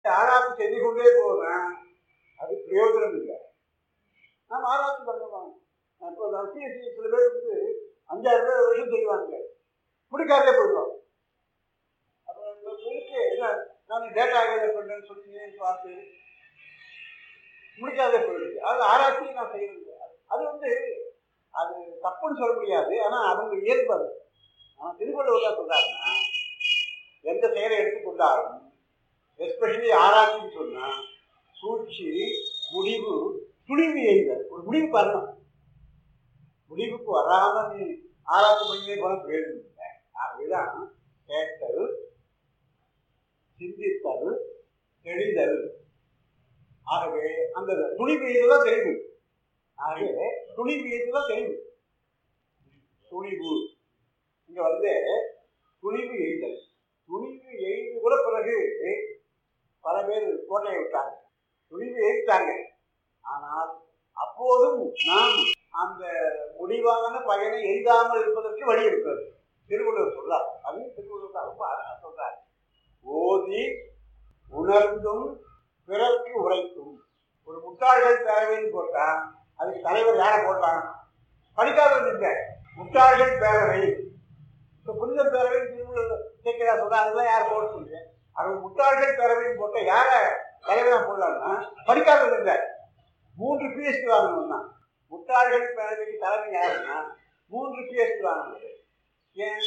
ஆராய்ச்சி செய்து கொண்டே போவேன் அது பிரயோஜனம் இல்லை நாம் ஆராய்ச்சி பண்ணுவாங்க இப்போ நான் பிஎஸ்சி சில பேர் வந்து அஞ்சாறு பேர் வருஷம் செய்வாங்க முடிக்காதே போயிடுவாங்க அப்போ இருக்கு என்ன நான் டேட்டா கேதர் பண்ணுறேன்னு சொல்லி பார்த்து முடிக்காதே போயிடுது அது ஆராய்ச்சி நான் செய்யறது அது வந்து அது தப்புன்னு சொல்ல முடியாது ஆனால் அவங்க இயல்பு அது ஆனால் திருவள்ளுவர் என்ன சொல்றாருன்னா எந்த செயலை எடுத்துக்கொண்டாலும் எஸ்பெஷலி ஆராய்ச்சின்னு சொன்னா சூழ்ச்சி முடிவு துணிவு எய்தல் ஒரு முடிவு வரணும் முடிவுக்கு வராம நீ ஆராய்ச்சி பண்ணியே போன பிரயோஜனம் இல்லை ஆகவேதான் கேட்டல் சிந்தித்தல் தெளிதல் ஆகவே அந்த துணிவு எய்துதான் தெளிவு ஆகவே துணிவு எய்துதான் தெளிவு துணிவு இங்க வந்து துணிவு எய்தல் துணிவு எய்து கூட பிறகு பல பேர் கோட்டையை விட்டாங்க துணிவு எய்தாங்க ஆனால் அப்போதும் நாம் அந்த முடிவான பயனை எய்தாமல் இருப்பதற்கு வழி இருக்கிறது திருவள்ளுவர் சொல்றார் அதையும் திருவள்ளுவர் தான் ரொம்ப அழகா சொல்றார் ஓதி உணர்ந்தும் பிறர்க்கு உரைத்தும் ஒரு முட்டாள்கள் பேரவைன்னு போட்டா அதுக்கு தலைவர் யாரை போடலாம் படிக்காதவங்க இல்லை முட்டாள்கள் பேரவை இப்போ புனித பேரவை திருவள்ளுவர் கேட்கிறா சொல்றா அதுதான் யார் போட சொல்றேன் அது முட்டாள்கள் பேரவைன்னு போட்டால் யாரை தலைவராக போடலாம்னா படிக்காதவங்க இல்லை மூன்று பிஎஸ்டி வாங்கணும் தான் முட்டாள்கள் பேரவைக்கு தலைமை யாருன்னா மூன்று பிஎஸ்டி வாங்கணும் ஏன்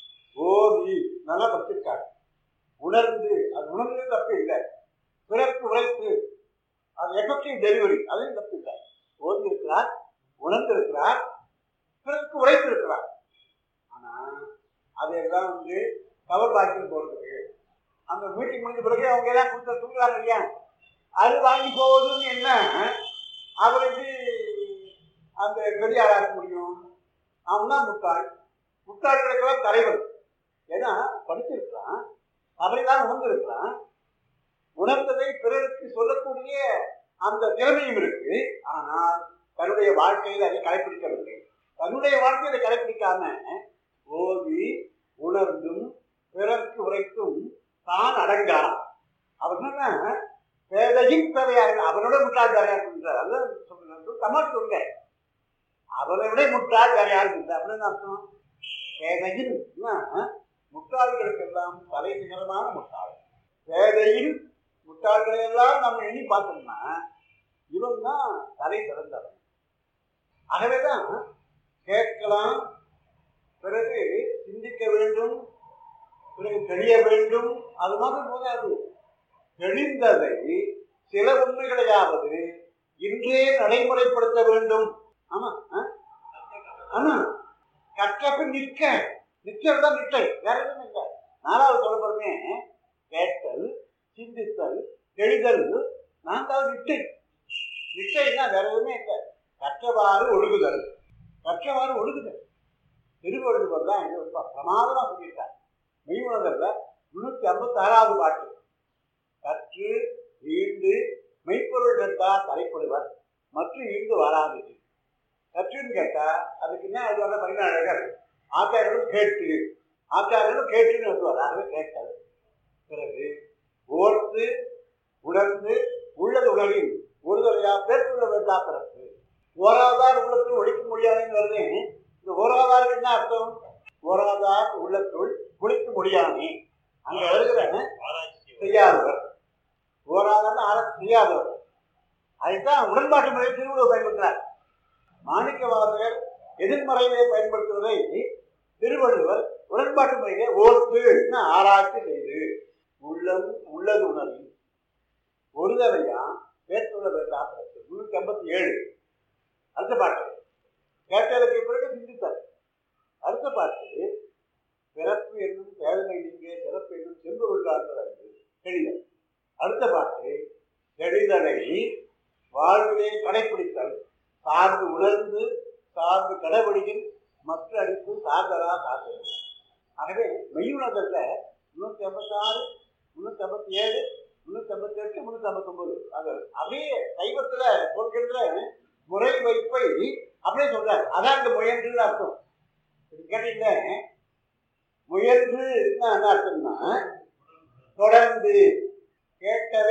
ஓதி நல்லா படிச்சிருக்காங்க உணர்ந்து அது உணர்ந்து தப்பு இல்லை பிறர்க்கு உழைத்து அது எஃபெக்டிவ் டெலிவரி அதுவும் தப்பு இல்லை ஓதி இருக்கிறார் உணர்ந்து இருக்கிறார் பிறருக்கு உழைத்து இருக்கிறார் ஆனால் அதையெல்லாம் வந்து கவர் பாக்கில் போடுறது அந்த மீட்டிங் முடிஞ்ச பிறகு அவங்க எல்லாம் கொடுத்த தூங்குறாங்க இல்லையா அது வாங்கி போவதுன்னு என்ன அவர் எப்படி அந்த பெரிய ஆளாக்க முடியும் அவன் தான் முட்டாள் முட்டாள்களுக்கெல்லாம் தலைவர் ஏன்னா படிச்சிருக்கிறான் அதையெல்லாம் உணர்ந்திருக்கிறான் உணர்ந்ததை பிறருக்கு சொல்லக்கூடிய அந்த திறமையும் இருக்கு ஆனால் தன்னுடைய வாழ்க்கையில் அதை கடைபிடிக்கவில்லை தன்னுடைய வாழ்க்கையை அதை கடைபிடிக்காம ஓதி உணர்ந்தும் பிறர்க்கு உரைத்தும் தான் அடங்கான் அவர் என்ன பேதையும் பேதையாக அவனோட முட்டாள் வேற யாரும் இருந்தார் அதான் சொல்லுங்க தமிழ் சொல்லுங்க அவனை விட முட்டாள் வேற யாரும் இல்லை அப்படின்னு அர்த்தம் பேதையில் முட்டாள்களுக்கெல்லாம் தலை நிகரமான முட்டாள் பேதையில் முட்டாள்களை எல்லாம் நம்ம எண்ணி பார்த்தோம்னா இவன் தான் தலை சிறந்தவன் ஆகவேதான் கேட்கலாம் பிறகு சிந்திக்க வேண்டும் பிறகு தெரிய வேண்டும் அது மாதிரி போதாது தெளிந்ததை சில உண்மைகளையாவது இன்றே நடைமுறைப்படுத்த வேண்டும் ஆமா ஆ? ஆமா கற்றப்ப நிற்க நிற்கிறது தான் நிட்டை வேற எதுவும் இல்லை நாலாவது சொல்லப்படுமே கேட்டல் சிந்தித்தல் தெளிதல் நான் தான் நிட்டை நிட்டைன்னா வேற எதுவுமே இல்லை கற்றவாறு ஒழுகுதல் கற்றவாறு ஒழுகுதல் திருவள்ளுவர் தான் இது ரொம்ப பிரமாதமாக சொல்லியிருக்கார் மெய் உணர்தல்ல முன்னூத்தி ஐம்பத்தி ஆறாவது பாட்டு கற்று ஈண்டு மெய்ப்பொருள் கண்டார் தலைப்படுவர் மற்றும் ஈண்டு வராது கற்றுன்னு கேட்டா அதுக்கு என்ன அது வர பதினாழகர் ஆச்சாரியர்களும் கேட்டு ஆச்சாரியர்களும் கேட்டுன்னு வந்து ஆகவே கேட்டல் பிறகு ஓர்த்து உணர்ந்து உள்ளது உணரின் ஒருதலையா பேர்த்துள்ள வேண்டா பிறப்பு ஓராதார் உள்ளத்தில் ஒழிக்க முடியாதுன்னு வருது இந்த ஓராதாருக்கு என்ன அர்த்தம் ஓராதார் உள்ளத்துள் குளிக்க முடியாமே அங்க வருகிற செய்யாதவர் ஓராதார் ஆராய்ச்சி செய்யாதவர் அதுதான் உடன்பாட்டு முறையை திருவள்ளுவர் பயன்படுத்தினார் மாணிக்க வாசகர் எதிர்மறையிலே பயன்படுத்துவதை திருவள்ளுவர் உடன்பாட்டு முறையிலே ஓர்த்து ஆராய்ச்சி செய்து உள்ளம் உள்ளது உணர்வு ஒரு தவையா பேர்த்துள்ள வேண்டா பிறப்பு முன்னூத்தி ஐம்பத்தி ஏழு அடுத்த பாட்டு கேட்டதற்கு பிறகு சிந்தித்தார் அடுத்த பாட்டு பிறப்பு என்னும் வேதனை நீங்க சிறப்பு என்னும் செம்பொருள் காட்டுறது தெளிதல் அடுத்த பாட்டு தெளிதலை வாழ்விலே கடைப்பிடித்தல் சார்ந்து உணர்ந்து சார்ந்து கடைபிடிக்கும் மற்ற அடிப்பு சார்ந்ததா சார்ந்தது ஆகவே மெய்யுணர்தல்ல முன்னூத்தி ஐம்பத்தி ஆறு முன்னூத்தி ஐம்பத்தி ஏழு முன்னூத்தி ஐம்பத்தி எட்டு முன்னூத்தி ஐம்பத்தி ஒன்பது அது அப்படியே சைவத்துல சொல்கின்ற முறை வைப்பை அப்படியே சொல்றாரு அதான் இந்த முயன்றுன்னு அர்த்தம் இது கேட்டீங்க முயன்று என்ன அர்த்தம்னா தொடர்ந்து கேட்டவை